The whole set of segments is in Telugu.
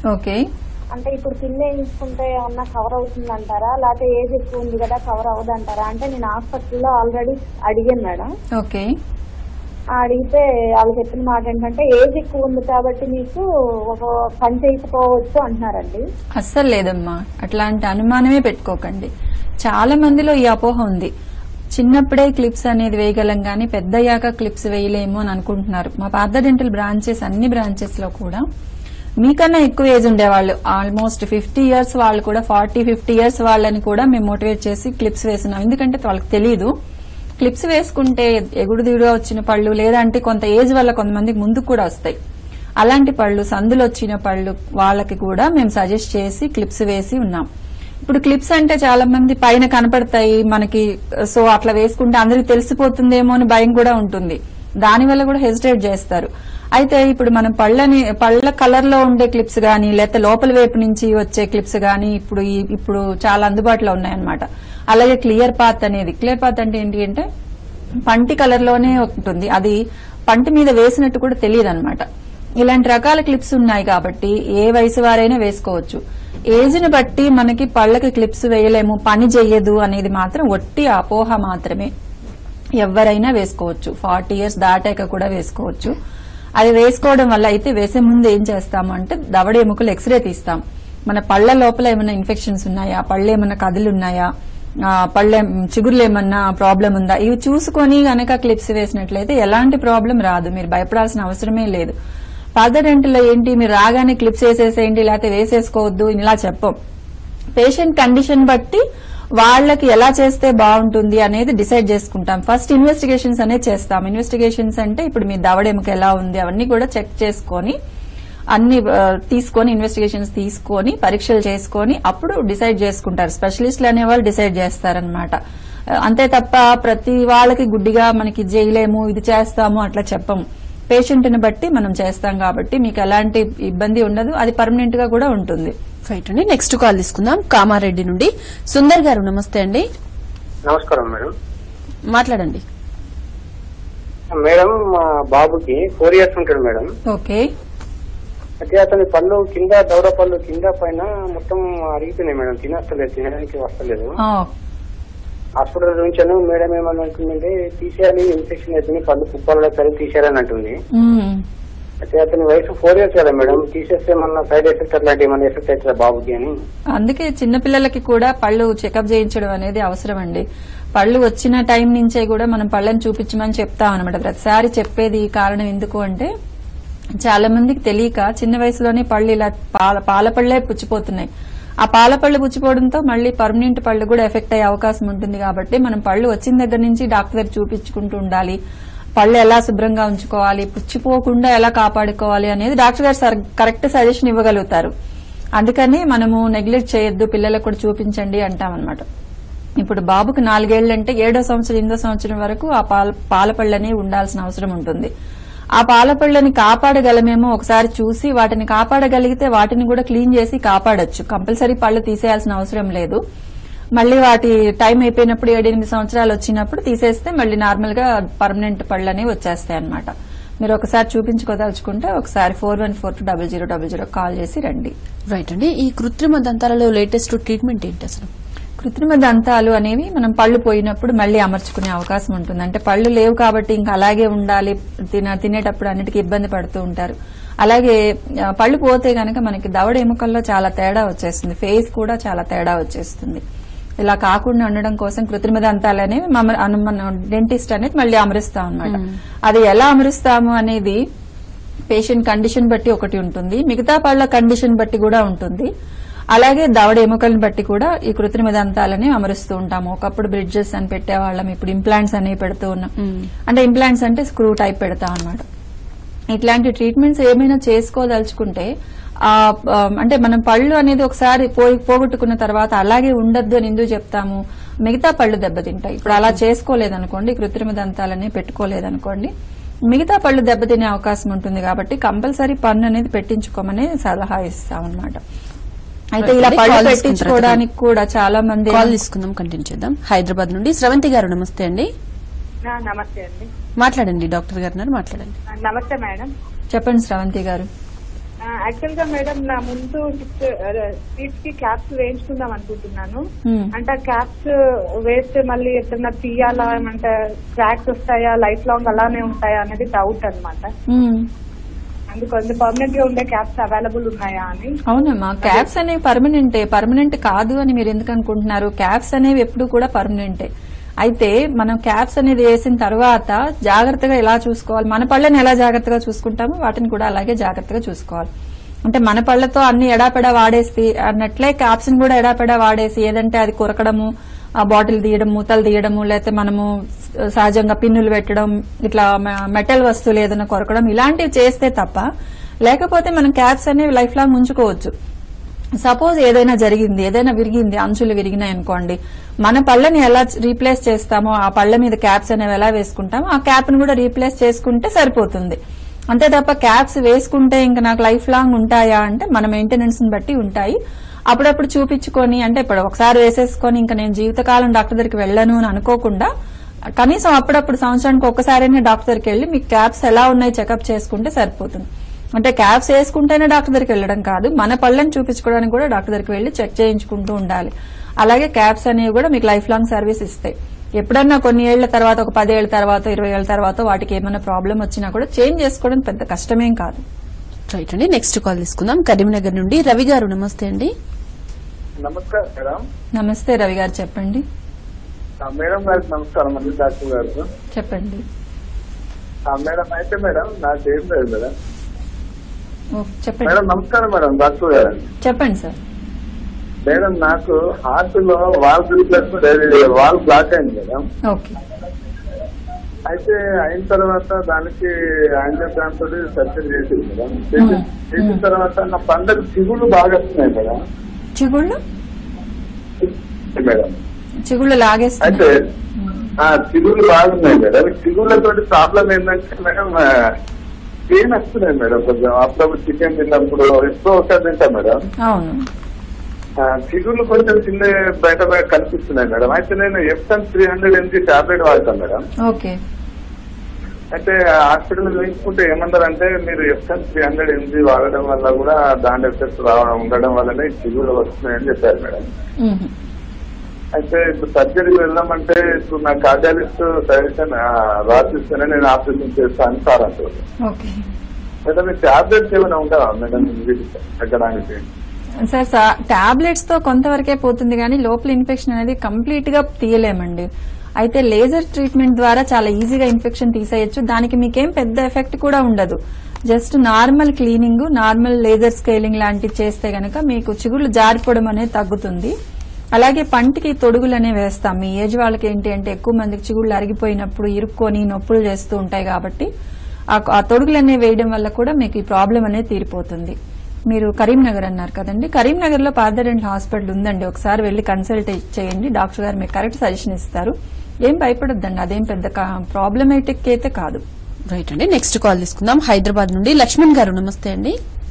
ఓకే అంటే ఇప్పుడు పిన్ వేయించుకుంటే ఏమన్నా కవర్ అవుతుంది అంటారా లేకపోతే ఏజ్ ఎక్కువ ఉంది కదా కవర్ అవ్వదు అంటారా అంటే నేను హాస్పిటల్లో ఆల్రెడీ అడిగాను మేడం ఓకే ఆ అడిగితే వాళ్ళు చెప్పిన మాట ఏంటంటే ఏజ్ ఎక్కువ ఉంది కాబట్టి మీకు ఒక పని చేయకపోవచ్చు అంటున్నారండి అస్సలు లేదమ్మా అట్లాంటి అనుమానమే పెట్టుకోకండి చాలా మందిలో ఈ అపోహ ఉంది చిన్నప్పుడే క్లిప్స్ అనేది వేయగలం కానీ పెద్దయ్యాక క్లిప్స్ వేయలేము అని అనుకుంటున్నారు మా పాత డెంటల్ బ్రాంచెస్ అన్ని బ్రాంచెస్ లో కూడా మీకన్నా ఎక్కువ ఏజ్ ఉండేవాళ్ళు ఆల్మోస్ట్ ఫిఫ్టీ ఇయర్స్ వాళ్ళు కూడా ఫార్టీ ఫిఫ్టీ ఇయర్స్ వాళ్ళని కూడా మేము మోటివేట్ చేసి క్లిప్స్ వేస్తున్నాం ఎందుకంటే వాళ్ళకి తెలియదు క్లిప్స్ వేసుకుంటే ఎగుడు దిగుడుగా వచ్చిన పళ్ళు లేదంటే కొంత ఏజ్ వల్ల కొంతమందికి ముందుకు కూడా వస్తాయి అలాంటి పళ్ళు సందులు వచ్చిన పళ్ళు వాళ్ళకి కూడా మేము సజెస్ట్ చేసి క్లిప్స్ వేసి ఉన్నాం ఇప్పుడు క్లిప్స్ అంటే చాలా మంది పైన కనపడతాయి మనకి సో అట్లా వేసుకుంటే అందరికి తెలిసిపోతుందేమో అని భయం కూడా ఉంటుంది దానివల్ల కూడా హెసిటేట్ చేస్తారు అయితే ఇప్పుడు మనం పళ్ళని పళ్ళ కలర్ లో ఉండే క్లిప్స్ గానీ లేకపోతే లోపల వైపు నుంచి వచ్చే క్లిప్స్ గానీ ఇప్పుడు ఈ- ఇప్పుడు చాలా అందుబాటులో ఉన్నాయన్నమాట అలాగే క్లియర్ పాత్ అనేది క్లియర్ పాత్ అంటే ఏంటి అంటే పంటి కలర్ లోనే ఉంటుంది అది పంటి మీద వేసినట్టు కూడా తెలియదు అనమాట ఇలాంటి రకాల క్లిప్స్ ఉన్నాయి కాబట్టి ఏ వయసు వారైనా వేసుకోవచ్చు ఏజ్ ని బట్టి మనకి పళ్ళకి క్లిప్స్ వేయలేము పని చెయ్యదు అనేది మాత్రం ఒట్టి అపోహ మాత్రమే ఎవరైనా వేసుకోవచ్చు ఫార్టీ ఇయర్స్ దాటాక కూడా వేసుకోవచ్చు అది వేసుకోవడం వల్ల అయితే వేసే ముందు ఏం చేస్తాము అంటే దవడ ఎముకలు ఎక్స్రే తీస్తాం మన పళ్ళ లోపల ఏమైనా ఇన్ఫెక్షన్స్ ఉన్నాయా పళ్ళు ఏమైనా కదులు ఉన్నాయా ఆ, పళ్ళ చిగురులు ఏమన్నా ప్రాబ్లం ఉందా ఇవి చూసుకొని గనక క్లిప్స్ వేసినట్లయితే ఎలాంటి ప్రాబ్లం రాదు మీరు భయపడాల్సిన అవసరమే లేదు పాత డెంటల్లో ఏంటి మీరు రాగానే క్లిప్స్ వేసేసేయండి లేకపోతే వేసేసుకోవద్దు ఇలా చెప్పం పేషెంట్ కండిషన్ బట్టి వాళ్ళకి ఎలా చేస్తే బాగుంటుంది అనేది డిసైడ్ చేసుకుంటాం ఫస్ట్ ఇన్వెస్టిగేషన్స్ అనేది చేస్తాం ఇన్వెస్టిగేషన్స్ అంటే ఇప్పుడు మీ దవడెముక ఎలా ఉంది అవన్నీ కూడా చెక్ చేసుకొని అన్ని ఆ, తీసుకొని ఇన్వెస్టిగేషన్స్ తీసుకొని పరీక్షలు చేసుకొని అప్పుడు డిసైడ్ చేసుకుంటారు స్పెషలిస్టులు అనేవాళ్ళు డిసైడ్ చేస్తారనమాట అంతే తప్ప ప్రతి వాళ్ళకి గుడ్డిగా మనకి చేయలేము ఇది చేస్తాము అట్లా చెప్పము పేషెంట్ ని బట్టి మనం చేస్తాం కాబట్టి మీకు ఎలాంటి ఇబ్బంది ఉండదు అది పర్మనెంట్ గా కూడా ఉంటుంది రైట్ అండి నెక్స్ట్ కాల్ తీసుకుందాం కామారెడ్డి నుండి సుందర్ గారు నమస్తే అండి నమస్కారం మేడం మాట్లాడండి మేడం మా బాబుకి ఫోర్ ఇయర్స్ ఉంటాడు మేడం ఓకే అయితే అతని పళ్ళు కింద దౌడ పళ్ళు కింద పైన మొత్తం అరిగిపోయినాయి మేడం తినస్తలేదు తినడానికి వస్తలేదు ఆ, హాస్పిటల్ నుంచి మేడం ఏమని అంటుందంటే తీసేయాలి ఇన్ఫెక్షన్ అవుతుంది పళ్ళు కుప్పల్లో సరే తీసేయాలని అంటుంది మ్మ్. అయితే అతని వయసు ఫోర్ ఇయర్స్ కదా మేడం తీసేస్తే ఏమన్నా సైడ్ ఎఫెక్ట్ అట్లాంటి ఏమన్నా ఎఫెక్ట్ అవుతుందా బాబుకి అని అందుకే చిన్నపిల్లలకి కూడా పళ్ళు చెకప్ చేయించడం అనేది అవసరం అండి పళ్ళు వచ్చిన టైం నుంచే కూడా మనం పళ్ళని చూపించమని చెప్తాం అనమాట ప్రతిసారి చెప్పేది ఈ కారణం ఎందుకు అంటే చాలా మందికి తెలియక చిన్న వయసులోనే పళ్ళు ఇలా పాల పాల పళ్ళే పుచ్చిపోతున్నాయి ఆ పాల పళ్ళు పుచ్చిపోవడంతో మళ్ళీ పర్మనెంట్ పళ్ళు కూడా ఎఫెక్ట్ అయ్యే అవకాశం ఉంటుంది కాబట్టి మనం పళ్ళు వచ్చిన దగ్గర నుంచి డాక్టర్ దగ్గర చూపించుకుంటూ ఉండాలి పళ్ళు ఎలా శుభ్రంగా ఉంచుకోవాలి పుచ్చిపోకుండా ఎలా కాపాడుకోవాలి అనేది డాక్టర్ గారు సర్- కరెక్ట్ సజెషన్ ఇవ్వగలుగుతారు అందుకని మనము నెగ్లెక్ట్ చేయొద్దు పిల్లలకు కూడా చూపించండి అంటాం అనమాట ఇప్పుడు బాబుకు నాలుగేళ్లంటే ఏడో సంవత్సరం ఎనిమిదో సంవత్సరం వరకు ఆ పాల పాలపళ్ళని ఉండాల్సిన అవసరం ఉంటుంది ఆ పాలపళ్ళని కాపాడగలమేమో ఒకసారి చూసి వాటిని కాపాడగలిగితే వాటిని కూడా క్లీన్ చేసి కాపాడొచ్చు కంపల్సరీ పళ్ళు తీసేయాల్సిన అవసరం లేదు మళ్ళీ వాటి టైం అయిపోయినప్పుడు ఏడెనిమిది సంవత్సరాలు వచ్చినప్పుడు తీసేస్తే మళ్ళీ నార్మల్ గా పర్మనెంట్ పళ్ళు అనేవి వచ్చేస్తాయి అనమాట మీరు ఒకసారి చూపించుకోదలుచుకుంటే ఒకసారి four one four two double zero double zero call చేసి రండి రైట్ అండి ఈ కృత్రిమ దంతాలలో లేటెస్ట్ ట్రీట్మెంట్ ఏంటి అసలు కృత్రిమ దంతాలు అనేవి మనం పళ్ళు పోయినప్పుడు మళ్ళీ అమర్చుకునే అవకాశం ఉంటుంది అంటే పళ్ళు లేవు కాబట్టి ఇంకా అలాగే ఉండాలి తిన తినేటప్పుడు అన్నిటికీ ఇబ్బంది పడుతూ ఉంటారు అలాగే ఆ, పళ్ళు పోతే గనక మనకి దవడ ఎముకల్లో చాలా తేడా వచ్చేస్తుంది ఫేస్ కూడా చాలా తేడా వచ్చేస్తుంది ఇలా కాకుండా ఉండడం కోసం కృత్రిమ దంతాలు అనేవి మమ- అను- మన డెంటిస్ట్ అనేది మళ్ళీ అమరుస్తాం అనమాట అది ఎలా అమరుస్తాము అనేది పేషెంట్ కండిషన్ బట్టి ఒకటి ఉంటుంది మిగతా పళ్ళ కండిషన్ బట్టి కూడా ఉంటుంది అలాగే దవడ ఎముకలను బట్టి కూడా ఈ కృత్రిమ దంతాలని అమరుస్తూ ఉంటాము ఒకప్పుడు బ్రిడ్జెస్ అని పెట్టేవాళ్ళం ఇప్పుడు ఇంప్లాంట్స్ అనేవి పెడుతూ ఉన్నాం అంటే ఇంప్లాంట్స్ అంటే స్క్రూ టైప్ పెడతాం అన్నమాట ఇట్లాంటి ట్రీట్మెంట్స్ ఏమైనా చేసుకోదలుచుకుంటే ఆ ఆ, అంటే మనం పళ్ళు అనేది ఒకసారి పోయి పోగొట్టుకున్న తర్వాత అలాగే ఉండద్దు అని ఎందుకు చెప్తాము మిగతా పళ్ళు దెబ్బతింటాయి ఇప్పుడు అలా చేసుకోలేదనుకోండి కృత్రిమ దంతాలని పెట్టుకోలేదనుకోండి మిగతా పళ్ళు దెబ్బతినే అవకాశం ఉంటుంది కాబట్టి కంపల్సరీ పన్ను అనేది పెట్టించుకోమని సలహా ఇస్తాం అనమాట అయితే ఇలా Right. పళ్ళు Call తీసుకుంటారా? పెట్టించుకోవడానికి కూడా చాలా మంది కాల్ తీసుకుందాం కంటిన్యూ చేద్దాం హైదరాబాద్ నుండి స్రవంతి గారు నమస్తే అండి నమస్తే అండి మాట్లాడండి డాక్టర్ గారు ఉన్నారు, మాట్లాడండి నమస్తే మేడం చెప్పండి శ్రవంతి గారు ఆ, యాక్చువల్ గా మేడం నా ముందు సిక్స్ సీట్స్ కి క్యాప్స్ వేయించుకుందాం అనుకుంటున్నాను మ్మ్. అంటే ఆ క్యాప్స్ వేస్తే మళ్ళీ ఎప్పుడన్నా తీయాలా అంటే క్రాక్స్ వస్తాయా లైఫ్ లాంగ్ అలానే ఉంటాయా అనేది డౌట్ అన్నమాట మ్మ్. అందుకని పర్మనెంట్ గా ఉండే క్యాప్స్ అవైలబుల్ ఉన్నాయా అని అవునమ్మా క్యాప్స్ అనేవి పర్మనెంటే పర్మనెంట్ కాదు అని మీరు ఎందుకు అనుకుంటున్నారు క్యాప్స్ అనేవి ఎప్పుడు కూడా పర్మనెంటే అయితే మనం క్యాప్స్ అనేది వేసిన తర్వాత జాగ్రత్తగా ఎలా చూసుకోవాలి మన పళ్ళని ఎలా జాగ్రత్తగా చూసుకుంటామో వాటిని కూడా అలాగే జాగ్రత్తగా చూసుకోవాలి అంటే మన పళ్ళతో అన్ని ఎడాపెడా వాడేసి అన్నట్లే క్యాప్స్ ని కూడా ఎడాపెడా వాడేసి ఏదంటే అది కొరకడము ఆ బాటిల్ తీయడం మూతలు తీయడము లేకపోతే మనము సహజంగా పిన్నులు పెట్టడం ఇట్లా మె- మెటల్ వస్తువులు ఏదైనా కొరకడం ఇలాంటివి చేస్తే తప్ప లేకపోతే మనం క్యాప్స్ అనేవి లైఫ్ లాంగ్ ఉంచుకోవచ్చు సపోజ్ ఏదైనా జరిగింది ఏదైనా విరిగింది అంచులు విరిగినాయి అనుకోండి మన పళ్ళని ఎలా రీప్లేస్ చేస్తామో ఆ పళ్ళ మీద క్యాప్స్ అనేవి ఎలా వేసుకుంటామో ఆ క్యాప్ ని కూడా రీప్లేస్ చేసుకుంటే సరిపోతుంది అంతే తప్ప క్యాప్స్ వేసుకుంటే ఇంకా నాకు లైఫ్ లాంగ్ ఉంటాయా అంటే మన మెయింటెనెన్స్ ని బట్టి ఉంటాయి అప్పుడప్పుడు చూపించుకొని అంటే ఇప్పుడు ఒకసారి వేసేసుకొని ఇంకా నేను జీవితకాలం డాక్టర్ దగ్గరికి వెళ్ళను అని అనుకోకుండా కనీసం అప్పుడప్పుడు సంవత్సరానికి ఒక్కసారైనా డాక్టర్ దగ్గరికి వెళ్ళి మీ క్యాప్స్ ఎలా ఉన్నాయి చెకప్ చేసుకుంటే సరిపోతుంది అంటే క్యాప్స్ వేసుకుంటేనే డాక్టర్ దగ్గరికి వెళ్ళడం కాదు మన పళ్ళని చూపించుకోవడానికి కూడా డాక్టర్ దగ్గరికి వెళ్ళి చెక్ చేయించుకుంటూ ఉండాలి అలాగే క్యాప్స్ అనేవి కూడా మీకు లైఫ్ లాంగ్ సర్వీస్ ఇస్తాయి ఎప్పుడన్నా కొన్ని ఏళ్ల తర్వాత ఒక పదేళ్ల తర్వాత ఇరవై ఏళ్ల తర్వాత వాటికి ఏమైనా ప్రాబ్లం వచ్చినా కూడా చేంజ్ చేసుకోవడం పెద్ద కష్టమేం కాదు రైట్ అండి నెక్స్ట్ కాల్ తీసుకుందాం కరీంనగర్ నుండి రవి గారు నమస్తే అండి నమస్కారం మేడం నమస్తే రవి గారు చెప్పండి ఆ, మేడం గారికి నమస్కారం అండి డాక్టర్ గారు చెప్పండి ఆ, మేడం అయితే మేడం నాకేం లేదు మేడం ఓ, చెప్పండి మేడం నమస్కారం మేడం డాక్టర్ గారు చెప్పండి సార్ మేడం నాకు హార్ట్ లో వాల్ ప్లస్ వాల్ బ్లాక్ అయింది మేడం ఓకే అయితే అయిన తర్వాత దానికి యాంజియోగ్రామ్ తోటి సర్జరీ చేసింది మేడం చేసి- చేసిన తర్వాత నా పండగ చిగుళ్ళు బాగా వస్తున్నాయి మేడం చిగుళ్ళు మేడం చిగుళ్ళు అయితే లాగేస్తున్నాయి ఆ చిగుళ్ళు బాగున్నాయి మేడం చిగుళ్ళతో ప్రాబ్లం ఏంటంటే మేడం పెయిన్ వస్తున్నాయి మేడం కొంచెం అప్పుడప్పుడు చికెన్ తిన్నప్పుడు ఎప్పుడో ఒకసారి తింటా మేడం అవును ఆ, చిగుళ్ళు కొంచెం చిన్న బయట బయట కనిపిస్తున్నాయి మేడం అయితే నేను FN three hundred mg tablet వాడతాను మేడం ఓకే అయితే హాస్పిటల్ చూపించుకుంటే ఏమన్నారంటే మీరు ఎఫ్ఎన్ త్రీ హండ్రెడ్ ఎంజీ వాడడం వల్ల కూడా దాని ఎఫెక్ట్స్ రావడం ఉండడం వల్లనే ఈ చిగుళ్ళు వస్తున్నాయని చెప్పారు మేడం మ్మ్. అయితే ఇప్పుడు సర్జరీకి వెళ్దామంటే ఇప్పుడు నా కార్డియాలజిస్ట్ సజెషన్ రాసిస్తేనే నేను ఆపరేషన్ చేస్తాను సార్ అంటారు ఓకే మేడం మీ టాబ్లెట్స్ ఏమైనా ఉంటాయా మేడం వీటికి తగ్గడానికి సార్ టాబ్లెట్స్ తో కొంతవరకే పోతుంది కానీ లోపల ఇన్ఫెక్షన్ అనేది కంప్లీట్ గా తీయలేమండి అయితే లేజర్ ట్రీట్మెంట్ ద్వారా చాలా ఈజీగా ఇన్ఫెక్షన్ తీసేయచ్చు దానికి మీకేం పెద్ద ఎఫెక్ట్ కూడా ఉండదు just normal cleaning normal laser scaling లాంటివి చేస్తే గనక మీకు చిగుళ్ళు జారిపోవడం అనేది తగ్గుతుంది అలాగే పంటికి తొడుగులు అనేవి వేస్తాం మీ ఏజ్ వాళ్ళకి ఏంటి అంటే ఎక్కువ మందికి చిగుళ్ళు అరిగిపోయినప్పుడు ఇరుక్కొని నొప్పులు చేస్తూ ఉంటాయి కాబట్టి ఆ- ఆ తొడుగులు అనేవి వేయడం వల్ల కూడా మీకు ఈ ప్రాబ్లం అనేది తీరిపోతుంది మీరు కరీంనగర్ అన్నారు కదండి కరీంనగర్ లో పార్థడెంటల్ హాస్పిటల్ ఉందండి ఒకసారి వెళ్లి కన్సల్ట్ చేయండి డాక్టర్ గారు మీకు కరెక్ట్ సజెషన్ ఇస్తారు ఏం భయపడొద్దండి అదేం పెద్ద ప్రాబ్లమేటిక్ అయితే కాదు రైట్ అండి నెక్స్ట్ కాల్ తీసుకుందాం హైదరాబాద్ నుండి లక్ష్మణ్ గారు నమస్తే అండి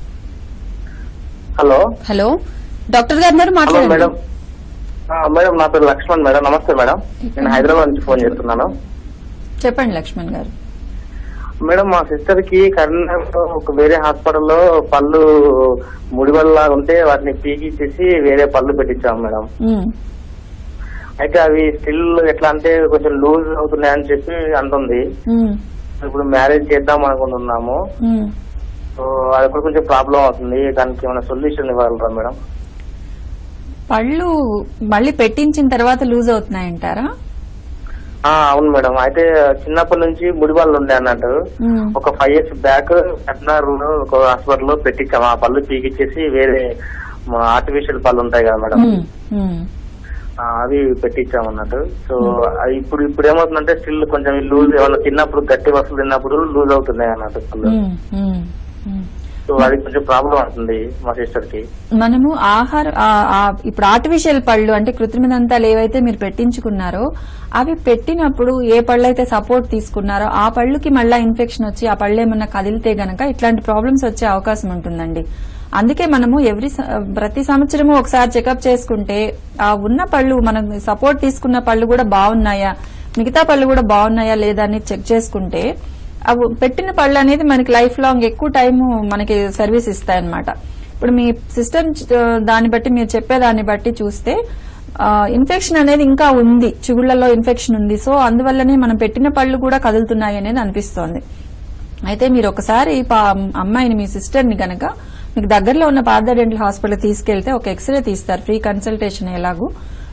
హలో హలో డాక్టర్ గారు ఉన్నారు హలో మాట్లాడండి మేడం ఆ, మేడం నా పేరు లక్ష్మణ్ మేడం నమస్తే మేడం నేను హైదరాబాద్ నుంచి ఫోన్ చేస్తున్నాను చెప్పండి లక్ష్మణ్ గారు మేడం మా సిస్టర్ కి కరీంనగర్ ఒక వేరే హాస్పిటల్లో పళ్ళు ముడివల్ల ఉంటే వాటిని పీకిచ్చేసి వేరే పళ్ళు పెట్టించాం మేడం ఉమ్, అయితే అవి స్టిల్ ఎట్లా అంటే కొంచెం లూజ్ అవుతున్నాయని చెప్పి అంటుంది ఉమ్, ఇప్పుడు మ్యారేజ్ చేద్దాం అనుకుంటున్నాము ఉమ్. సో అది కూడా కొంచెం ప్రాబ్లం అవుతుంది దానికి ఏమైనా సొల్యూషన్ ఇవ్వగలరా మేడం పళ్ళు మళ్ళీ పెట్టించిన తర్వాత లూజ్ అవుతున్నాయంటారా ఆ, అవును మేడం అయితే చిన్నప్పటి నుంచి ముడి వాళ్ళు ఉండే అన్నట్టు ఉమ్, ఒక ఫైవ్ ఇయర్స్ బ్యాక్ కట్నార్ లో ఒక హాస్పిటల్ లో పెట్టించాం ఆ పళ్ళు పీకిచ్చేసి వేరే ఆర్టిఫిషియల్ పళ్ళు ఉంటాయి కదా మేడం ఉమ్, ఉమ్. ఆ, అవి పెట్టించాం అన్నట్టు సో అది ఇప్పుడు ఇప్పుడు ఏమవుతుందంటే స్టిల్ కొంచెం లూజ్ ఏమన్నా తిన్నప్పుడు గట్టి వస్తువులు తిన్నప్పుడు లూజ్ అవుతున్నాయి అన్నట్టు పళ్ళు ఉమ్, ఉమ్, ఉమ్. సో అది కొంచెం ప్రాబ్లం అవుతుంది మా సిస్టర్ కి మనము ఆహార ఆ- ఆ ఇప్పుడు ఆర్టిఫిషియల్ పళ్ళు అంటే కృత్రిమ దంతాలు ఏవైతే మీరు పెట్టించుకున్నారో అవి పెట్టినప్పుడు ఏ పళ్ళు అయితే సపోర్ట్ తీసుకున్నారో ఆ పళ్ళుకి మళ్ళా ఇన్ఫెక్షన్ వచ్చి ఆ పళ్ళు ఏమన్నా కదిలితే గనక ఇట్లాంటి ప్రాబ్లమ్స్ వచ్చే అవకాశం ఉంటుందండి అందుకే మనము ఎవ్రీ స- ప్రతి సంవత్సరము ఒకసారి చెకప్ చేసుకుంటే ఆ ఉన్న పళ్ళు మనం సపోర్ట్ తీసుకున్న పళ్ళు కూడా బాగున్నాయా మిగతా పళ్ళు కూడా బాగున్నాయా లేదా అని చెక్ చేసుకుంటే అవి పెట్టిన పళ్ళు అనేది మనకి లైఫ్ లాంగ్ ఎక్కువ టైం మనకి సర్వీస్ ఇస్తాయి అనమాట ఇప్పుడు మీ సిస్టమ్ దాన్ని బట్టి మీరు చెప్పే దాన్ని బట్టి చూస్తే ఇన్ఫెక్షన్ అనేది ఇంకా ఉంది చిగుళ్లలో ఇన్ఫెక్షన్ ఉంది సో అందువల్లనే మనం పెట్టిన పళ్ళు కూడా కదులుతున్నాయి అనేది అనిపిస్తోంది అయితే మీరు ఒకసారి పా- అమ్మాయిని మీ సిస్టర్ ని గనక మీకు దగ్గరలో ఉన్న పార్థ డెంటల్ హాస్పిటల్ తీసుకెళ్తే ఒక ఎక్స్రే తీస్తారు ఫ్రీ కన్సల్టేషన్ ఎలాగూ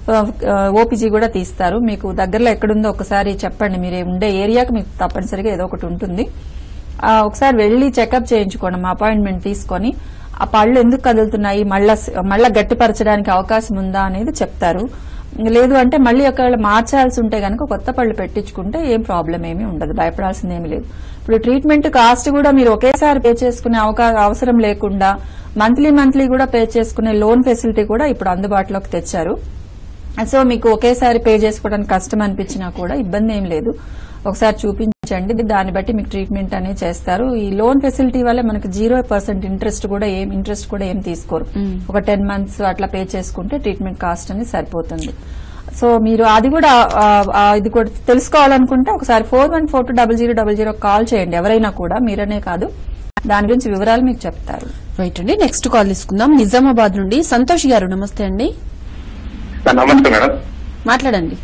ఓపీజీ కూడా తీస్తారు మీకు దగ్గరలో ఎక్కడుందో ఒకసారి చెప్పండి మీరు ఉండే ఏరియాకి మీకు తప్పనిసరిగా ఏదో ఒకటి ఉంటుంది ఆ, ఒకసారి వెళ్లి చెకప్ చేయించుకోండి మా అపాయింట్మెంట్ తీసుకొని ఆ పళ్ళు ఎందుకు కదులుతున్నాయి మళ్ళా మళ్ళా గట్టిపరచడానికి అవకాశం ఉందా అనేది చెప్తారు లేదు అంటే మళ్ళీ ఒకవేళ మార్చాల్సి ఉంటే గనక కొత్త పళ్ళు పెట్టించుకుంటే ఏం ప్రాబ్లం ఏమీ ఉండదు భయపడాల్సింది ఏమీ లేదు ఇప్పుడు ట్రీట్మెంట్ కాస్ట్ కూడా మీరు ఒకేసారి పే చేసుకునే అవకా- అవసరం లేకుండా మంత్లీ మంత్లీ కూడా పే చేసుకునే లోన్ ఫెసిలిటీ కూడా ఇప్పుడు అందుబాటులోకి తెచ్చారు సో మీకు ఒకేసారి పే చేసుకోవడానికి కష్టం అనిపించినా కూడా ఇబ్బంది ఏం లేదు ఒకసారి చూపించండి దాన్ని బట్టి మీకు ట్రీట్మెంట్ అనేది చేస్తారు ఈ లోన్ ఫెసిలిటీ వల్ల మనకు జీరో పర్సెంట్ ఇంట్రెస్ట్ కూడా ఏం ఇంట్రెస్ట్ కూడా ఏం తీసుకోరు ఒక టెన్ మంత్స్ అట్లా పే చేసుకుంటే ట్రీట్మెంట్ కాస్ట్ అనేది సరిపోతుంది సో మీరు అది కూడా ఆ, ఆ, ఇది కూడా తెలుసుకోవాలనుకుంటే ఒకసారి four one four two double zero double zero call చేయండి ఎవరైనా కూడా మీరనే కాదు దాని గురించి వివరాలు మీకు చెప్తారు రైట్ అండి నెక్స్ట్ కాల్ తీసుకుందాం నిజామాబాద్ నుండి సంతోష్ గారు నమస్తే అండి సార్ నమస్తే మేడం మాట్లాడండి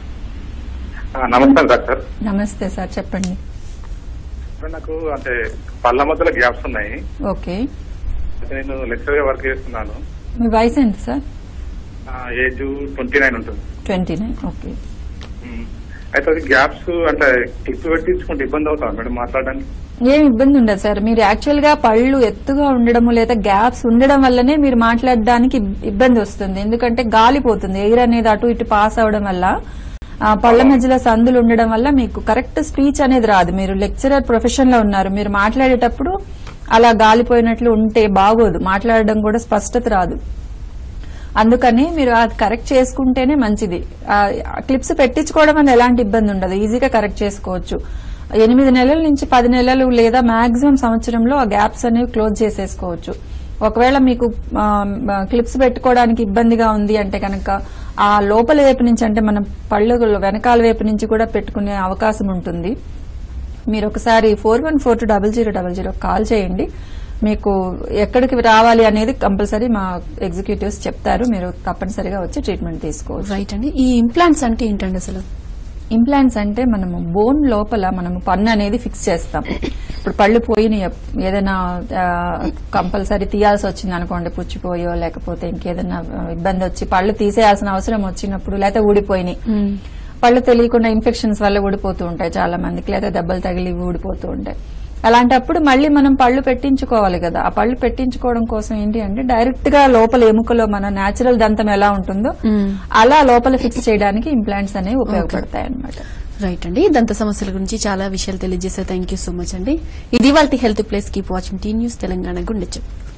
ఆ, నమస్కారం డాక్టర్ నమస్తే సార్ చెప్పండి ఇప్పుడు నాకు అంటే పళ్ళ మధ్యలో గ్యాప్స్ ఉన్నాయి ఓకే అయితే నేను లెక్చర్ గా వర్క్ చేస్తున్నాను మీ వయసు ఎంత సార్ ఏజ్ ట్వంటీ నైన్ ఉంటుంది ట్వంటీ నైన్ ఓకే ఉమ్. అయితే అది గ్యాప్స్ అంటే క్లిప్ పెట్టించుకుంటే ఇబ్బంది అవుతా మేడం మాట్లాడడానికి ఏం ఇబ్బంది ఉండదు సార్ మీరు యాక్చువల్ గా పళ్ళు ఎత్తుగా ఉండడము లేదా గ్యాప్స్ ఉండడం వల్లనే మీరు మాట్లాడడానికి ఇబ్- ఇబ్బంది వస్తుంది ఎందుకంటే గాలిపోతుంది ఎయిర్ అనేది అటు ఇటు పాస్ అవడం వల్ల ఆ, పళ్ళ మధ్యలో సందులు ఉండడం వల్ల మీకు కరెక్ట్ స్పీచ్ అనేది రాదు మీరు లెక్చరర్ ప్రొఫెషన్ లో ఉన్నారు మీరు మాట్లాడేటప్పుడు అలా గాలిపోయినట్లు ఉంటే బాగోదు మాట్లాడడం కూడా స్పష్టత రాదు అందుకని మీరు అది కరెక్ట్ చేసుకుంటేనే మంచిది ఆ, క్లిప్స్ పెట్టించుకోవడం వల్ల ఎలాంటి ఇబ్బంది ఉండదు ఈజీగా కరెక్ట్ చేసుకోవచ్చు ఎనిమిది నెలల నుంచి పది నెలలు లేదా మాక్సిమం సంవత్సరంలో ఆ గ్యాప్స్ అనేవి క్లోజ్ చేసేసుకోవచ్చు ఒకవేళ మీకు ఆ, క్లిప్స్ పెట్టుకోవడానికి ఇబ్బందిగా ఉంది అంటే కనుక ఆ లోపల వైపు నుంచి అంటే మనం పళ్ళు వెనకాల వైపు నుంచి కూడా పెట్టుకునే అవకాశం ఉంటుంది మీరు ఒకసారి four one four two double zero double zero call చేయండి మీకు ఎక్కడికి రావాలి అనేది కంపల్సరీ మా ఎగ్జిక్యూటివ్స్ చెప్తారు మీరు తప్పనిసరిగా వచ్చి ట్రీట్మెంట్ తీసుకోవచ్చు రైట్ అండి ఈ ఇంప్లాంట్స్ అంటే ఏంటండి అసలు ఇంప్లాంట్స్ అంటే మనము బోన్ లోపల మనము పన్ను అనేది ఫిక్స్ చేస్తాం ఇప్పుడు పళ్ళు పోయినాయి ఏదైనా కంపల్సరీ తీయాల్సి వచ్చింది అనుకోండి పుచ్చిపోయో లేకపోతే ఇంకేదైనా ఆ, ఇబ్బంది వచ్చి పళ్ళు తీసేయాల్సిన అవసరం వచ్చినప్పుడు లేకపోతే ఊడిపోయినాయి పళ్ళు తెలియకుండా ఇన్ఫెక్షన్స్ వల్ల ఊడిపోతూ ఉంటాయి చాలా మందికి లేదా దెబ్బలు తగిలి ఊడిపోతూ ఉంటాయి అలాంటప్పుడు మళ్ళీ మనం పళ్ళు పెట్టించుకోవాలి కదా ఆ పళ్ళు పెట్టించుకోవడం కోసం ఏంటి అంటే డైరెక్ట్ గా లోపల ఎముకలో మన నేచురల్ దంతం ఎలా ఉంటుందో అలా లోపల ఫిక్స్ చేయడానికి ఇంప్లాంట్స్ అనేవి ఉపయోగపడతాయి అన్నమాట రైట్ అండి దంత సమస్యల గురించి చాలా విషయాలు తెలియజేసే థ్యాంక్ యూ సో మచ్ అండి ఇది వాళ్ళ health place keep watching T news Telangana గుండె చెప్పు